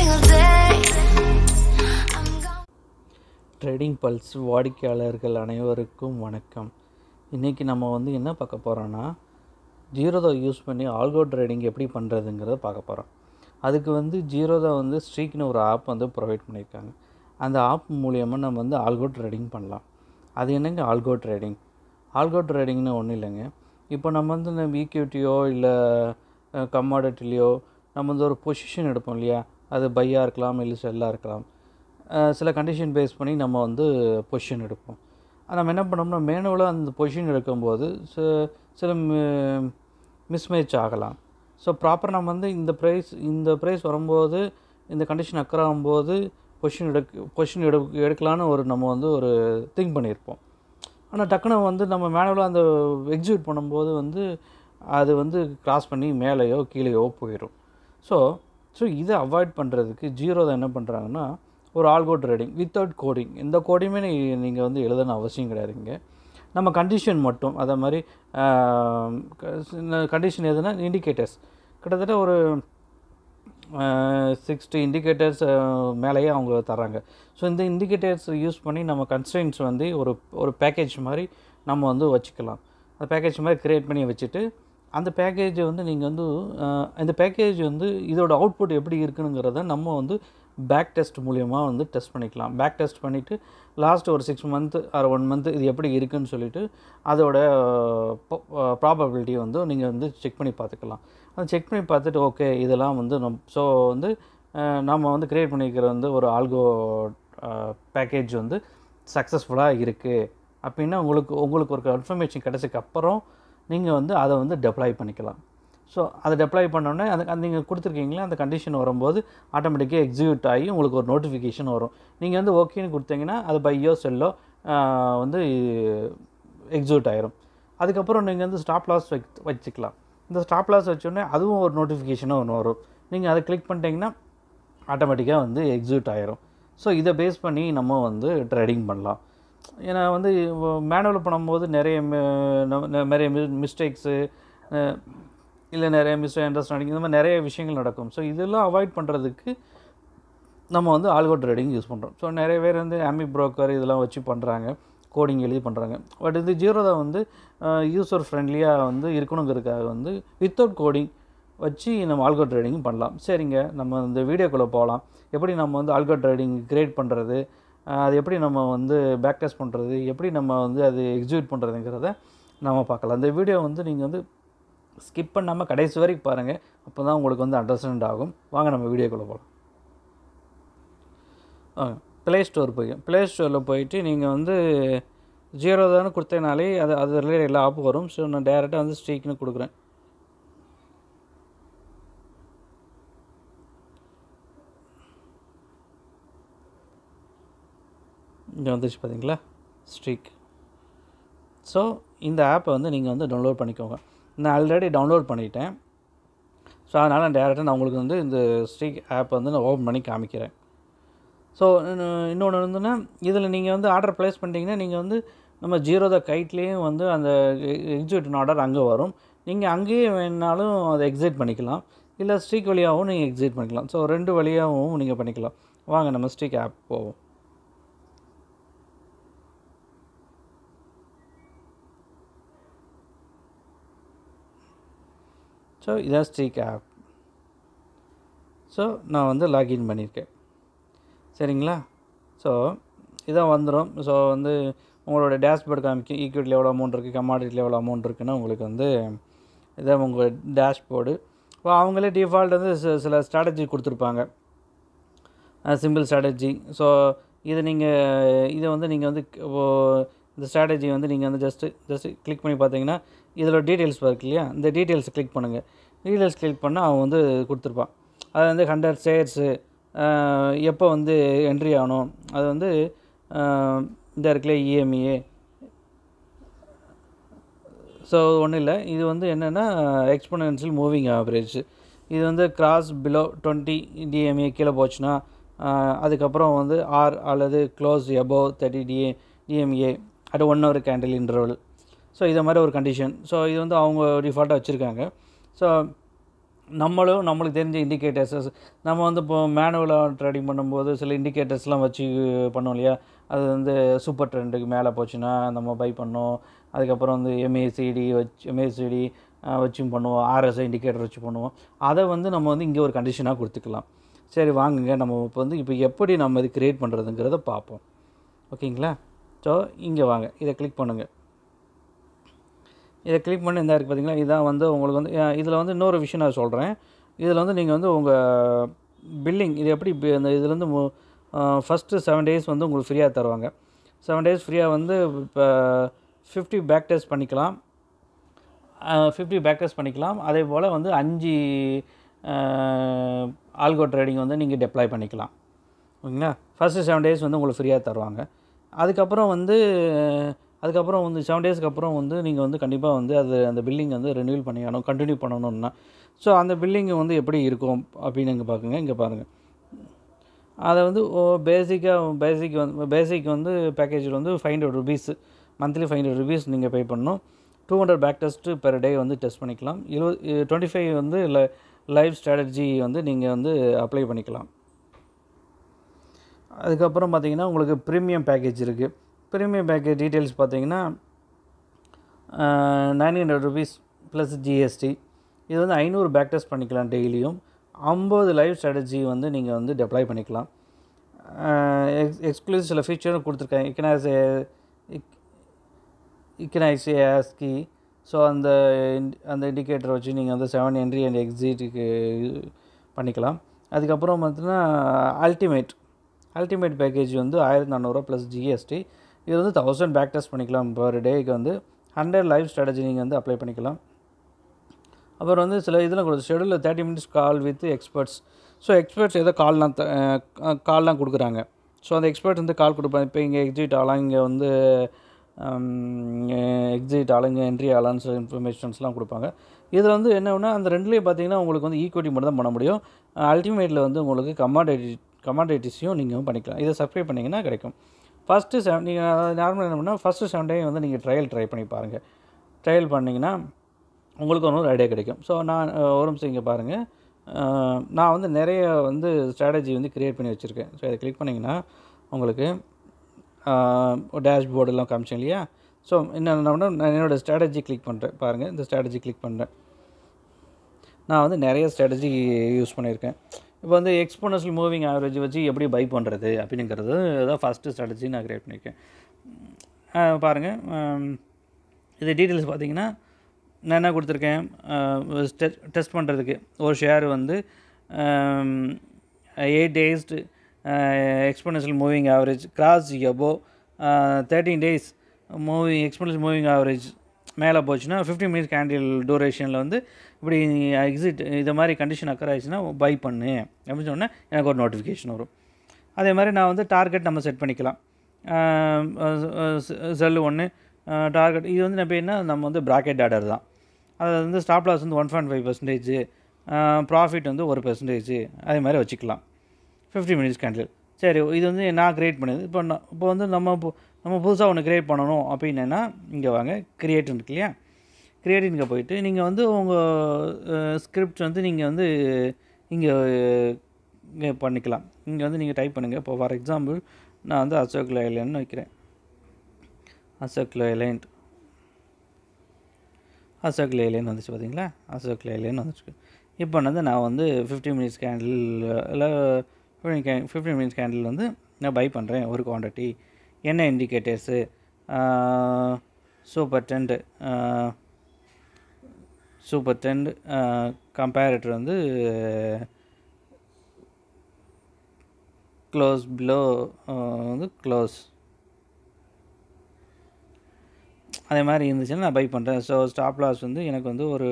single day. I'm gone. Trading pulse வாடிக்கையாளர்கள் அனைவருக்கும் வணக்கம் இன்றைக்கி நம்ம வந்து என்ன பார்க்க போகிறோன்னா ஜீரோதா யூஸ் பண்ணி ஆல்கோ ட்ரேடிங் எப்படி பண்ணுறதுங்கிறத பார்க்க போகிறோம் அதுக்கு வந்து ஜீரோதா வந்து ஸ்ட்ரீக்னு ஒரு ஆப் வந்து ப்ரொவைட் பண்ணியிருக்காங்க அந்த ஆப் மூலியமாக நம்ம வந்து ஆல்கோ ட்ரேடிங் பண்ணலாம் அது என்னங்க ஆல்கோ ட்ரேடிங் ஆல்கோ ட்ரேடிங்னு ஒன்றும் இல்லைங்க இப்போ நம்ம வந்து இந்த ஈக்விட்டியோ இல்லை கமாடிட்டிலையோ நம்ம வந்து ஒரு பொசிஷன் எடுப்போம் இல்லையா அது பையாக இருக்கலாம் இல்லை செல்லாக இருக்கலாம் அஹ் சில கண்டிஷன் பேஸ் பண்ணி நம்ம வந்து பொசிஷன் எடுப்போம் அது நம்ம என்ன பண்ணோம்னா மேனுவலாக அந்த பொசிஷன் எடுக்கும்போது ச- சில மிஸ்மேட்ச் ஆகலாம் ஸோ ப்ராப்பர் நம்ம வந்து இந்த ப்ரைஸ் இந்த ப்ரைஸ் வரும்போது இந்த கண்டிஷன் அக்கர் ஆகும்போது பொசிஷன் எடுக்க பொசிஷன் எடு எடுக்கலான்னு ஒரு நம்ம வந்து ஒரு திங்க் பண்ணியிருப்போம் ஆனால் டக்குன்னு வந்து நம்ம மேனுவலாக அந்த எக்ஸிக்யூட் பண்ணும்போது வந்து அது வந்து கிராஸ் பண்ணி மேலேயோ கீழேயோ போயிடும் ஸோ ஸோ இதை அவாய்ட் பண்ணுறதுக்கு ஜீரோ தான் என்ன பண்ணுறாங்கன்னா ஒரு ஆல்கோ ட்ரேடிங் வித்தவுட் கோடிங் எந்த கோடிங்குமே நீங்கள் வந்து எழுதணும் அவசியம் கிடையாதுங்க நம்ம கண்டிஷன் மட்டும் அதே மாதிரி கண்டிஷன் எதுனா இண்டிகேட்டர்ஸ் கிட்டத்தட்ட ஒரு சிக்ஸ்டி இண்டிகேட்டர்ஸ் மேலேயே அவங்க தராங்க ஸோ இந்த இண்டிகேட்டர்ஸ் யூஸ் பண்ணி நம்ம கன்ஸ்டன்ஸ் வந்து ஒரு ஒரு பேக்கேஜ் மாதிரி நம்ம வந்து வச்சுக்கலாம் அந்த பேக்கேஜ் மாதிரி க்ரியேட் பண்ணி வச்சுட்டு அந்த பேக்கேஜை வந்து நீங்கள் வந்து அஹ், இந்த பேக்கேஜ் வந்து இதோட அவுட்புட் எப்படி இருக்குனுங்கிறத நம்ம வந்து பேக் டெஸ்ட் மூலியமாக வந்து டெஸ்ட் பண்ணிக்கலாம் பேக் டெஸ்ட் பண்ணிவிட்டு லாஸ்ட் ஒரு six month or one month இது எப்படி இருக்குன்னு சொல்லிட்டு அதோட ப்ராபபிலிட்டி வந்து நீங்கள் வந்து செக் பண்ணி பார்த்துக்கலாம் அதை செக் பண்ணி பார்த்துட்டு ஓகே இதெல்லாம் வந்து நம் ஸோ வந்து அஹ், நம்ம வந்து க்ரியேட் பண்ணிக்கிற வந்து ஒரு ஆல்கோ பேக்கேஜ் வந்து சக்ஸஸ்ஃபுல்லாக இருக்குது அப்படின்னா உங்களுக்கு உங்களுக்கு ஒரு கன்ஃபர்மேஷன் கிடச்சதுக்கு அப்புறம் நீங்கள் வந்து அதை வந்து டெப்ளாய் பண்ணிக்கலாம் ஸோ அதை டெப்ளாய் பண்ணோடனே அது அந்த நீங்கள் கொடுத்துருக்கீங்களா அந்த கண்டிஷன் வரும்போது ஆட்டோமேட்டிக்காக எக்ஸிக்யூட் ஆகி உங்களுக்கு ஒரு நோட்டிஃபிகேஷன் வரும் நீங்கள் வந்து ஓகேன்னு கொடுத்தீங்கன்னா அது பையோ செல்லோ வந்து எக்ஸிக்யூட் ஆயிரும் அதுக்கப்புறம் நீங்கள் வந்து ஸ்டாப் லாஸ் வை வச்சுக்கலாம் இந்த ஸ்டாப் லாஸ் வச்சோடனே அதுவும் ஒரு நோட்டிஃபிகேஷனும் ஒன்று வரும் நீங்கள் அதை கிளிக் பண்ணிட்டீங்கன்னா ஆட்டோமேட்டிக்காக வந்து எக்ஸிக்யூட் ஆயிரும் ஸோ இதை பேஸ் பண்ணி நம்ம வந்து ட்ரேடிங் பண்ணலாம் ஏன்னா வந்து மேனுவல் பண்ணும்போது நிறைய ம- ந- நிறைய மிஸ்டேக்ஸு இல்லை நிறைய மிஸ் அண்டர்ஸ்டாண்டிங் இந்த மாதிரி நிறைய விஷயங்கள் நடக்கும் ஸோ இதெல்லாம் அவாய்ட் பண்ணுறதுக்கு நம்ம வந்து ஆல்கோ ட்ரேடிங் யூஸ் பண்ணுறோம் ஸோ நிறைய பேர் வந்து ஆமி புரோக்கர் இதெல்லாம் வச்சு பண்ணுறாங்க கோடிங் எழுதி பண்ணுறாங்க பட் இது ஜீரோதா வந்து யூசர் ஃப்ரெண்ட்லியாக வந்து இருக்கணுங்கிறதுக்காக வந்து வித்தவுட் கோடிங் வச்சு நம்ம ஆல்கோ ட்ரேடிங் பண்ணலாம் சரிங்க நம்ம இந்த வீடியோக்குள்ளே போகலாம் எப்படி நம்ம வந்து ஆல்கோ ட்ரேடிங் கிரியேட் பண்ணுறது அது எப்படி நம்ம வந்து பேக் டெஸ்ட் பண்ணுறது எப்படி நம்ம வந்து அது எக்ஸிக்யூட் பண்ணுறதுங்கிறத நம்ம பார்க்கலாம் இந்த வீடியோ வந்து நீங்கள் வந்து ஸ்கிப் பண்ணாமல் கடைசி வரைக்கும் பாருங்கள் அப்போ தான் உங்களுக்கு வந்து அண்டர்ஸ்டாண்ட் ஆகும் வாங்க நம்ம வீடியோக்குள்ளே போகலாம் ப்ளே ஸ்டோர் போய் ப்ளே ஸ்டோரில் போயிட்டு நீங்கள் வந்து ஜீரோ தானே கொடுத்தனாலே அது அது ரிலேட்டட் எல்லா ஆப் வரும் ஸோ நான் டேரெக்டாக வந்து ஸ்ட்ரீக்னு கொடுக்குறேன் இங்கே வந்துச்சு பார்த்தீங்களா ஸ்ட்ரீக் ஸோ இந்த ஆப்பை வந்து நீங்கள் வந்து டவுன்லோட் பண்ணிக்கோங்க நான் ஆல்ரெடி டவுன்லோட் பண்ணிட்டேன் ஸோ அதனால் நான் டேரெக்டாக நான் உங்களுக்கு வந்து இந்த ஸ்ட்ரீக் ஆப் வந்து நான் ஓப்பன் பண்ணி காமிக்கிறேன் ஸோ இன்னொன்று வந்துன்னா இதில் நீங்கள் வந்து ஆர்டர் ப்ளேஸ் பண்ணிட்டீங்கன்னா நீங்கள் வந்து நம்ம ஜீரோ த கைட்லேயும் வந்து அந்த எக்ஸிக்யூட்டிவ் ஆர்டர் அங்கே வரும் நீங்கள் அங்கேயே வேணாலும் அதை எக்ஸிட் பண்ணிக்கலாம் இல்லை ஸ்ட்ரீக் வழியாகவும் நீங்கள் எக்ஸிட் பண்ணிக்கலாம் ஸோ ரெண்டு வழியாகவும் நீங்கள் பண்ணிக்கலாம் வாங்க நம்ம ஸ்ட்ரீக் ஆப் போவோம் ஸோ இதான் ஸ்ட்ரீக் ஆப் ஸோ நான் வந்து லாகின் பண்ணியிருக்கேன் சரிங்களா ஸோ இதான் வந்துடும் ஸோ வந்து உங்களோட டேஷ்போர்டு காமிக்கும் ஈக்விட்டியில் எவ்வளோ அமௌண்ட் இருக்குது கமாடிட்டியில் எவ்வளோ அமௌண்ட் இருக்குன்னா உங்களுக்கு வந்து இதான் உங்கள் டேஷ்போர்டு இப்போ அவங்களே டிஃபால்ட் வந்து சி- சில ஸ்ட்ராட்டஜி கொடுத்துருப்பாங்க சிம்பிள் ஸ்ட்ராட்டஜி ஸோ இது நீங்கள் இதை வந்து நீங்கள் வந்து க- இப்போ இந்த ஸ்ட்ராட்டஜி வந்து நீங்கள் வந்து ஜஸ்ட்டு ஜஸ்ட்டு கிளிக் பண்ணி பார்த்தீங்கன்னா இதில் டீட்டெயில்ஸ் இருக்கு இல்லையா இந்த டீட்டெயில்ஸ் கிளிக் பண்ணுங்கள் டீட்டெயில்ஸ் கிளிக் பண்ணால் அவன் வந்து கொடுத்துருப்பான் அது வந்து ஹண்ட்ரட் ஷேர்ஸு எப்போ வந்து என்ட்ரி ஆகணும் அது வந்து ஆஹ், இந்த இருக்குல்ல இஎம்இஏ ஸோ ஒன்றும் இல்லை இது வந்து என்னென்னா எக்ஸ்போனன்ஷியல் மூவிங் ஆவரேஜ் இது வந்து கிராஸ் பிலோ டுவெண்ட்டி டிஎம்ஏ கீழே போச்சுன்னா ஆஹ், அதுக்கப்புறம் வந்து ஆர் அல்லது close above thirty DA DMA at one hour candle interval so இதை மாதிரி ஒரு கண்டிஷன் ஸோ இது வந்து அவங்க டிஃபால்ட்டாக வச்சுருக்காங்க ஸோ நம்மளும் நம்மளுக்கு தெரிஞ்ச இண்டிகேட்டர்ஸஸ் நம்ம வந்து இப்போ மேனுவலாக ட்ரேடிங் பண்ணும்போது சில இண்டிகேட்டர்ஸ்லாம் வச்சு பண்ணோம் இல்லையா அது வந்து சூப்பர் ட்ரெண்டுக்கு மேலே போச்சுன்னா நம்ம பை பண்ணோம் அதுக்கப்புறம் வந்து எம்ஏசிடி வச்சு எம்ஏசிடி வச்சும் பண்ணுவோம் ஆர்எஸ்ஐ இண்டிகேட்டர் வச்சு பண்ணுவோம் அதை வந்து நம்ம வந்து இங்கே ஒரு கண்டிஷனாக கொடுத்துக்கலாம் சரி வாங்குங்க நம்ம இப்போ வந்து இப்போ எப்படி நம்ம இது க்ரியேட் பண்ணுறதுங்கிறத பார்ப்போம் ஓகேங்களா ஸோ இங்கே வாங்க இதை கிளிக் பண்ணுங்கள் இதை கிளிக் பண்ணி இந்த இருக்குது பார்த்தீங்களா இதான் வந்து உங்களுக்கு வந்து இதில் வந்து இன்னொரு விஷயம் நான் சொல்கிறேன் இதில் வந்து நீங்கள் வந்து உங்கள் பில்லிங் இது எப்படி பி- இந்த இதுலேருந்து ஃபஸ்ட்டு செவன் டேஸ் வந்து உங்களுக்கு ஃப்ரீயாக தருவாங்க செவன் டேஸ் ஃப்ரீயாக வந்து இப்போ ஃபிஃப்டி பேக் டெஸ்ட் பண்ணிக்கலாம் ஃபிஃப்டி பேக் டெஸ்ட் பண்ணிக்கலாம் அதே போல் வந்து அஞ்சு ஆல்கோ ட்ரேடிங் வந்து நீங்கள் டெப்ளாய் பண்ணிக்கலாம் ஓகேங்களா ஃபஸ்ட்டு செவன் டேஸ் வந்து உங்களுக்கு ஃப்ரீயாக தருவாங்க அதுக்கப்புறம் வந்து அதுக்கப்புறம் வந்து செவன் டேஸ்க்கு அப்புறம் வந்து நீங்கள் வந்து கண்டிப்பாக வந்து அது அந்த பில்லிங் வந்து ரெனியூல் பண்ணிக்கணும் கண்டினியூ பண்ணணும்னா ஸோ அந்த பில்லிங் வந்து எப்படி இருக்கும் அப்படின்னு இங்கே பார்க்குங்க இங்கே பாருங்கள் அதை வந்து ஓ பேசிக்காக பேசிக் வந்து பேசிக் வந்து பேக்கேஜில் வந்து five hundred rupees monthly five hundred rupees நீங்கள் பே பண்ணணும் two hundred back test per day வந்து டெஸ்ட் பண்ணிக்கலாம் இருபது டுவெண்ட்டி ஃபைவ் வந்து லைவ் ஸ்ட்ராட்டஜி வந்து நீங்கள் வந்து அப்ளை பண்ணிக்கலாம் அதுக்கப்புறம் பார்த்தீங்கன்னா உங்களுக்கு ப்ரீமியம் பேக்கேஜ் இருக்குது ப்ரீமியம் பேக்கேஜ் டீட்டெயில்ஸ் பார்த்தீங்கன்னா nine hundred rupees plus GST இது வந்து ஐநூறு பேக் டெஸ்ட் பண்ணிக்கலாம் டெய்லியும் ஐம்பது லைவ் ஸ்ட்ராட்டஜி வந்து நீங்கள் வந்து டெப்ளை பண்ணிக்கலாம் எக்ஸ் எக்ஸ்க்ளூசிவ் சில ஃபீச்சரும் கொடுத்துருக்காங்க இக்கனாஸ் இக்கனாக்ஸ் ஆஸ்கி ஸோ அந்த ind- அந்த இண்டிகேட்டர் வச்சு நீங்கள் வந்து செவன் என்ட்ரி அண்ட் எக்ஸிட்டுக்கு பண்ணிக்கலாம் அதுக்கப்புறம் பார்த்தீங்கன்னா அல்டிமேட் அல்டிமேட் பேக்கேஜ் வந்து ஆயிரத்தி நானூறுரூவா ப்ளஸ் ஜிஎஸ்டி இது வந்து தௌசண்ட் பேக் டெஸ்ட் பண்ணிக்கலாம் பர் டேக்கு வந்து ஹண்ட்ரட் லைவ் ஸ்ட்ராட்டஜி நீங்கள் வந்து அப்ளை பண்ணிக்கலாம் அப்புறம் வந்து சில இதில் கொடுத்து ஷெடியூலில் thirty minutes call with experts so experts ஏதோ கால்லாம் த கால்லாம் கொடுக்குறாங்க ஸோ அந்த எக்ஸ்பர்ட் வந்து கால் கொடுப்பாங்க இப்போ இங்கே எக்ஸிட் ஆகலாம் இங்கே வந்து எக்ஸிட் ஆளுங்க என்ட்ரி ஆகலான்னு சில இன்ஃபர்மேஷன்ஸ்லாம் கொடுப்பாங்க இதில் வந்து என்னன்னா அந்த ரெண்டுலேயும் பார்த்தீங்கன்னா உங்களுக்கு வந்து ஈக்விட்டி மட்டும் தான் பண்ண முடியும் அல்டிமேட்டில் வந்து உங்களுக்கு கமாடிட்டி கமாடிட்டிஸையும் நீங்கள் பண்ணிக்கலாம் இதை சப்ஸ்கிரைப் பண்ணிங்கன்னா கிடைக்கும் ஃபஸ்ட்டு செவன் நீங்கள் நார்மலாக என்ன பண்ணால் ஃபஸ்ட்டு செவன் டே வந்து நீங்கள் ட்ரையல் ட்ரை பண்ணி பாருங்கள் ட்ரையல் பண்ணிங்கன்னா உங்களுக்கு ஒரு ஐடியா கிடைக்கும் ஸோ நான் அஹ், ஒரு நிமிஷம் இங்கே பாருங்கள் அஹ், நான் வந்து நிறைய வந்து ஸ்ட்ராட்டஜி வந்து க்ரியேட் பண்ணி வச்சுருக்கேன் ஸோ இதை கிளிக் பண்ணிங்கன்னா உங்களுக்கு டேஷ்போர்டெல்லாம் காமிச்சேன் இல்லையா ஸோ என்ன நான் என்னோடய ஸ்ட்ராட்டஜி கிளிக் பண்ணுறேன் பாருங்கள் இந்த ஸ்ட்ராட்டஜி கிளிக் பண்ணுறேன் நான் வந்து நிறைய ஸ்ட்ராட்டஜி யூஸ் பண்ணியிருக்கேன் இப்போ வந்து எக்ஸ்போனஸில் மூவிங் ஆவரேஜ் வச்சு எப்படி பை பண்ணுறது அப்படிங்கிறது தான் ஃபஸ்ட்டு ஸ்ட்ராட்டஜி நான் க்ரியேட் பண்ணியிருக்கேன் அஹ் பாருங்கள் அம், இது டீட்டெயில்ஸ் பார்த்தீங்கன்னா நான் என்ன கொடுத்துருக்கேன் டெஸ்ட் பண்ணுறதுக்கு ஒரு ஷேர் வந்து eight days exponential moving average cross above thirteen days moving exponential moving average மேலே போச்சுன்னா ஃபிஃப்டி மினிட்ஸ் கேண்டில் டூரேஷனில் வந்து இப்படி எக்ஸிட் இந்த மாதிரி கண்டிஷன் அக்கர் ஆயிடுச்சுன்னா பை பண்ணு அப்படின்னு சொன்னால் எனக்கு ஒரு நோட்டிஃபிகேஷன் வரும் அதே மாதிரி நான் வந்து டார்கெட் நம்ம செட் பண்ணிக்கலாம் செல்லு ஒன்று டார்கெட் இது வந்து எப்படின்னா நம்ம வந்து ப்ராக்கெட் ஆர்டர் தான் அது வந்து ஸ்டாப் லாஸ் வந்து one point five percentage profit வந்து ஒரு பர்சன்டேஜ் அதே மாதிரி வச்சுக்கலாம் ஃபிஃப்டி மினிட்ஸ் கேண்டில் சரி இது வந்து நான் கிரியேட் பண்ணது இப்போ நான் இப்போ வந்து நம்ம இப்போ நம்ம புதுசாக ஒன்று கிரியேட் பண்ணணும் அப்படின்னா இங்கே வாங்க கிரியேட் இருக்கு இல்லையா கிரியேட்டிங்க்கு போயிட்டு நீங்கள் வந்து உங்கள் ஸ்கிரிப்ட் வந்து நீங்கள் வந்து இங்கே இங்கே பண்ணிக்கலாம் இங்கே வந்து நீங்கள் டைப் பண்ணுங்கள் இப்போ ஃபார் எக்ஸாம்பிள் நான் வந்து அசோக் லைலன்னு வைக்கிறேன் அசோக் லைலேண்ட் அசோக் லேலேன்னு வந்துச்சு பார்த்தீங்களா அசோக் லேலேன்னு வந்துச்சு இப்போ வந்து நான் வந்து ஃபிஃப்டி மினிட்ஸ் கேண்டில் இல்லை ஃபிஃப்டின் கே ஃபிஃப்டின் மினிட்ஸ் கேண்டில் வந்து நான் பை பண்ணுறேன் ஒரு குவான்டிட்டி என்ன indicators super trend super trend comparator வந்து க்ளோஸ் பிலோ வந்து க்ளோஸ் அதே மாதிரி இருந்துச்சுன்னா நான் பை பண்ணுறேன் ஸோ ஸ்டாப் லாஸ் வந்து எனக்கு வந்து ஒரு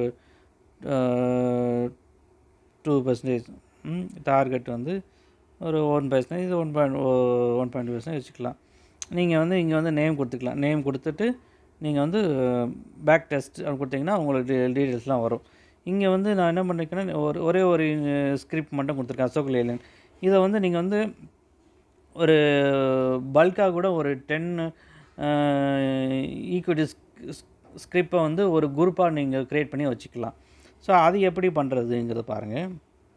டூ பர்சன்டேஜ் டார்கெட் வந்து ஒரு one percentage one point one point percentage வச்சுக்கலாம் நீங்கள் வந்து இங்கே வந்து நேம் கொடுத்துக்கலாம் நேம் கொடுத்துட்டு நீங்கள் வந்து பேக் டெஸ்ட் கொடுத்தீங்கன்னா உங்களுக்கு டீட்டெயில்ஸ்லாம் வரும் இங்கே வந்து நான் என்ன பண்ணிருக்கேன்னா ஒரு ஒரே ஒரு ஸ்கிரிப்ட் மட்டும் கொடுத்துருக்கேன் அசோக் லேலன் இதை வந்து நீங்கள் வந்து ஒரு பல்காக கூட ஒரு டென் ஈக்விட்டி ஸ்கிரிப்பை வந்து ஒரு குரூப்பாக நீங்கள் க்ரியேட் பண்ணி வச்சுக்கலாம் ஸோ அது எப்படி பண்ணுறதுங்கிறத பாருங்கள்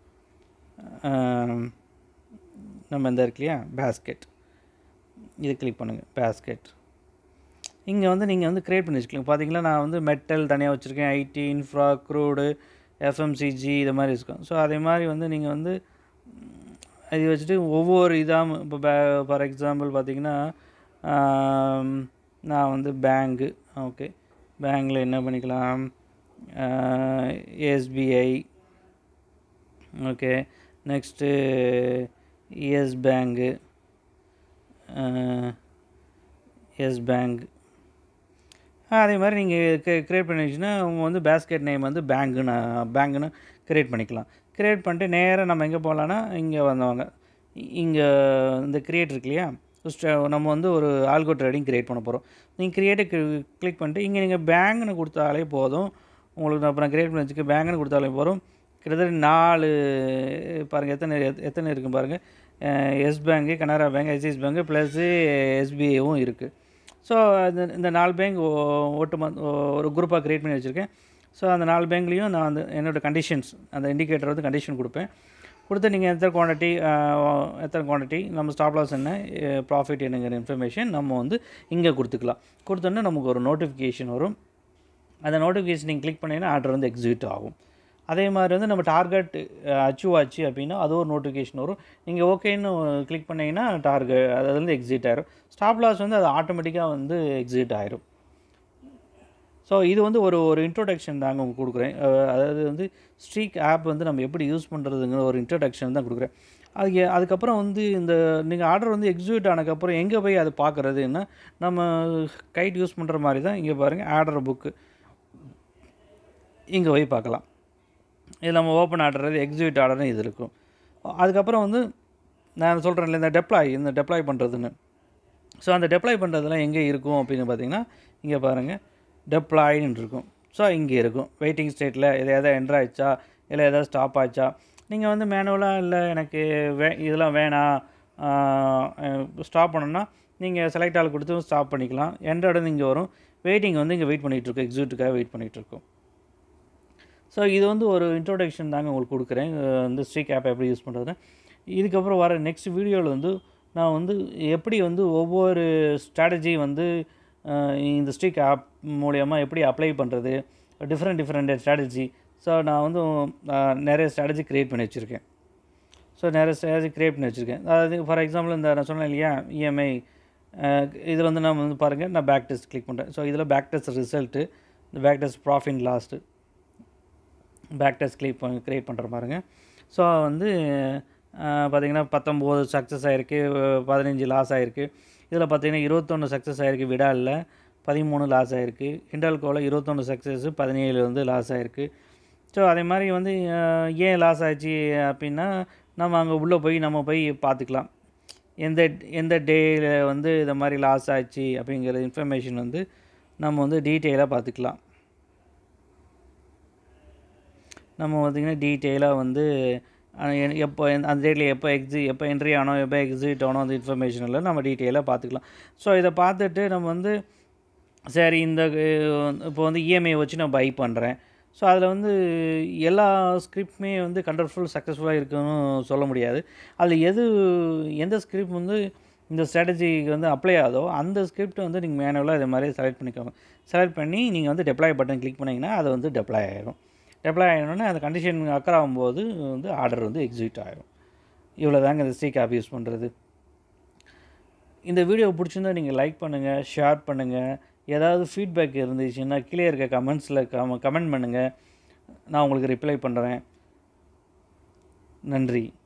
நம்ம இந்த இருக்கு இல்லையா பேஸ்கெட் இது கிளிக் பண்ணுங்கள் பேஸ்கெட் இங்கே வந்து நீங்கள் வந்து க்ரியேட் பண்ணி வச்சுக்கலாம் பார்த்தீங்களா நான் வந்து மெட்டல் தனியாக வச்சுருக்கேன் ஐடி இன்ஃப்ரா க்ரூடு எஃப்எம்சிஜி இது மாதிரி இருக்கும் ஸோ அதே மாதிரி வந்து நீங்கள் வந்து ம், இது வச்சுட்டு ஒவ்வொரு இதாக இப்போ பே ஃபார் எக்ஸாம்பிள் பார்த்தீங்கன்னா ஆம், நான் வந்து பேங்கு ஓகே பேங்கில் என்ன பண்ணிக்கலாம் SBI okay next Yes Bank Yes Bank அதே மாதிரி நீங்கள் க்ரியேட் பண்ணி வச்சுன்னா அவங்க வந்து பேஸ்கெட் நேம் வந்து பேங்குன்னு பேங்குன்னு க்ரியேட் பண்ணிக்கலாம் க்ரியேட் பண்ணிட்டு நேராக நம்ம எங்கே போகலான்னா இங்கே வந்தவங்க இங்கே இந்த க்ரியேட் இருக்கு இல்லையா Just, uh, நம்ம வந்து ஒரு ஆல்கோ ட்ரேடிங் க்ரியேட் பண்ண போகிறோம் நீங்கள் க்ரியேட்டை கிளிக் பண்ணிட்டு இங்கே நீங்கள் பேங்குன்னு கொடுத்தாலே போதும் உங்களுக்கு நான் அப்புறம் க்ரியேட் பண்ணி வச்சுக்க பேங்குன்னு கொடுத்தாலே போதும் கிட்டத்தட்ட நாலு பாருங்கள் எத்தனை எத்- எத்தனை இருக்குது பாருங்கள் Yes Bank Canara Bank ICICI Bank plus எஸ்பிஐவும் இருக்குது ஸோ இந்த இந்த நாலு பேங்க் ஒட்டு ஒரு குரூப்பாக க்ரியேட் பண்ணி வச்சுருக்கேன் ஸோ அந்த நாலு பேங்க்லேயும் நான் வந்து என்னோடய கண்டிஷன்ஸ் அந்த இண்டிகேட்டர் வந்து கண்டிஷன் கொடுப்பேன் கொடுத்து நீங்கள் எத்தனை குவான்டிட்டி எத்தனை குவான்டிட்டி நம்ம ஸ்டாப் லாஸ் என்ன ப்ராஃபிட் என்னங்கிற இன்ஃபர்மேஷன் நம்ம வந்து இங்கே கொடுத்துக்கலாம் கொடுத்தோன்னே நமக்கு ஒரு நோட்டிஃபிகேஷன் வரும் அந்த நோட்டிஃபிகேஷன் நீங்கள் கிளிக் பண்ணிங்கன்னா ஆர்டர் வந்து எக்ஸிக்யூட் ஆகும் அதே மாதிரி வந்து நம்ம டார்கெட் அச்சீவ் ஆச்சு அப்படின்னா அது ஒரு நோட்டிஃபிகேஷன் வரும் நீங்கள் ஓகேன்னு கிளிக் பண்ணிங்கன்னா டார்கெட் அதுலேருந்து எக்ஸிட் ஆயிரும் ஸ்டாப் லாஸ் வந்து அது ஆட்டோமேட்டிக்காக வந்து எக்ஸிட் ஆயிரும் ஸோ இது வந்து ஒரு ஒரு இன்ட்ரோடக்ஷன் தாங்க உங்களுக்கு கொடுக்குறேன் அஹ் அதாவது வந்து ஸ்ட்ரீக் ஆப் வந்து நம்ம எப்படி யூஸ் பண்ணுறதுங்கிற ஒரு இன்ட்ரோடக்ஷன் தான் கொடுக்குறேன் அதுக்கு அதுக்கப்புறம் வந்து இந்த நீங்கள் ஆர்டர் வந்து எக்ஸிக்யூட் ஆனதுக்கப்புறம் எங்கே போய் அதை பார்க்குறதுன்னா நம்ம கைட் யூஸ் பண்ணுற மாதிரி தான் இங்கே பாருங்கள் ஆர்டர் புக்கு இங்கே போய் பார்க்கலாம் இது நம்ம ஓப்பன் ஆர்டர் எக்ஸிக்யூட் ஆர்டர்னு இது இருக்கும் அதுக்கப்புறம் வந்து நான் சொல்கிறேன்ல இந்த டெப்ளாய் இந்த டெப்ளாய் பண்ணுறதுன்னு ஸோ அந்த டெப்ளாய் பண்ணுறதுலாம் எங்கே இருக்கும் அப்படின்னு பார்த்தீங்கன்னா இங்கே பாருங்கள் டெப்ளாய்ன்னு இருக்கும் ஸோ இங்கே இருக்கும் வெயிட்டிங் ஸ்டேட்டில் இது எதாவது என்ட்ரு ஆயிடுச்சா இல்லை எதாவது ஸ்டாப் ஆச்சா நீங்கள் வந்து மேனுவலாக இல்லை எனக்கு வே இதெல்லாம் வேணாம் ஸ்டாப் பண்ணணும்னா நீங்கள் செலக்ட் ஆள் கொடுத்து ஸ்டாப் பண்ணிக்கலாம் என்ட்ரோட இங்கே வரும் வெயிட்டிங் வந்து இங்கே வெயிட் பண்ணிகிட்ருக்கோம் எக்ஸிக்யூட்டுக்காக வெயிட் பண்ணிகிட்ருக்கோம் ஸோ இது வந்து ஒரு இன்ட்ரோடக்ஷன் தாங்க உங்களுக்கு கொடுக்குறேன் அஹ் இந்த ஸ்ட்ரீக் ஆப் எப்படி யூஸ் பண்ணுறதுன்னு இதுக்கப்புறம் வர நெக்ஸ்ட் வீடியோவில் வந்து நான் வந்து எப்படி வந்து ஒவ்வொரு ஸ்ட்ராட்டஜி வந்து அஹ் இந்த ஸ்ட்ரீக் ஆப் மூலயமா எப்படி அப்ளை பண்ணுறது டிஃப்ரெண்ட் டிஃப்ரெண்ட் ஸ்ட்ராட்டஜி ஸோ நான் வந்து அஹ், நிறைய ஸ்ட்ராட்டஜி க்ரியேட் பண்ணி வச்சுருக்கேன் ஸோ நிறைய ஸ்ட்ராட்டஜி க்ரியேட் பண்ணி வச்சுருக்கேன் அதாவது ஃபார் எக்ஸாம்பிள் இந்த நான் சொன்னேன் இல்லையா இஎம்ஐ இதில் வந்து நான் வந்து பாருங்கள் நான் பேக் டெஸ்ட் கிளிக் பண்ணுறேன் ஸோ இதில் பேக் டெஸ்ட் ரிசல்ட்டு இந்த back test profit loss back test click பண்ணி க்ரியேட் பண்ணுற பாருங்க ஸோ வந்து பார்த்திங்கன்னா பத்தொம்போது சக்ஸஸ் ஆகிருக்கு பதினஞ்சு லாஸ் ஆகிருக்கு இதில் பார்த்தீங்கன்னா இருபத்தொன்று சக்ஸஸ் ஆகிருக்கு விடாலில் பதிமூணு லாஸ் ஆகிருக்கு ஹிண்டால்கோவில் இருபத்தொன்று சக்ஸஸ் பதினேழு வந்து லாஸ் ஆகிருக்கு ஸோ அதே மாதிரி வந்து அஹ், ஏன் லாஸ் ஆச்சு அப்படின்னா நம்ம அங்கே உள்ளே போய் நம்ம போய் பார்த்துக்கலாம் எந்த எந்த டேயில் வந்து இந்த மாதிரி லாஸ் ஆச்சு அப்படிங்கிற இன்ஃபர்மேஷன் வந்து நம்ம வந்து டீட்டெயிலாக பார்த்துக்கலாம் நம்ம பார்த்திங்கன்னா டீட்டெயிலாக வந்து அஹ், எ- எப்போ எந்த- அந்த டேட்டில் எப்போ எக்ஸி எப்போ என்ட்ரி ஆனோம் எப்போ எக்ஸிட் ஆனோம் அந்த இன்ஃபர்மேஷன் எல்லாம் நம்ம டீட்டெயிலாக பார்த்துக்கலாம் ஸோ இதை பார்த்துட்டு நம்ம வந்து சரி இந்த அஹ், இப்போ வந்து இஎம்ஐ வச்சு நான் பை பண்ணுறேன் ஸோ அதில் வந்து எல்லா ஸ்கிரிப்டுமே வந்து கண்ட்ரோல்ஃபுல் சக்ஸஸ்ஃபுல்லாக இருக்குன்னு சொல்ல முடியாது அதில் எது எந்த ஸ்கிரிப்ட் வந்து இந்த ஸ்ட்ராட்டஜிக்கு வந்து அப்ளை ஆகுதோ அந்த ஸ்கிரிப்ட் வந்து நீங்கள் மேனுவலாக இது மாதிரி செலக்ட் பண்ணிக்கோங்க செலக்ட் பண்ணி நீங்கள் வந்து டெப்ளாய் பட்டன் கிளிக் பண்ணிங்கன்னா அது வந்து டெப்ளாய் ஆகிடும் டெப்ளாய் ஆகிடணுன்னே அந்த கண்டிஷன் அக்கர் ஆகும்போது வந்து ஆர்டர் வந்து எக்ஸிக்யூட் ஆகிடும் இவ்வளோ தாங்க இந்த ஸ்டீக் ஆப் யூஸ் பண்ணுறது இந்த வீடியோ பிடிச்சிருந்தா நீங்கள் லைக் பண்ணுங்கள் ஷேர் பண்ணுங்கள் ஏதாவது ஃபீட்பேக் இருந்துச்சுன்னா கீழே இருக்க கமெண்ட்ஸில் கம கமெண்ட் பண்ணுங்கள் நான் உங்களுக்கு ரிப்ளை பண்ணுறேன் நன்றி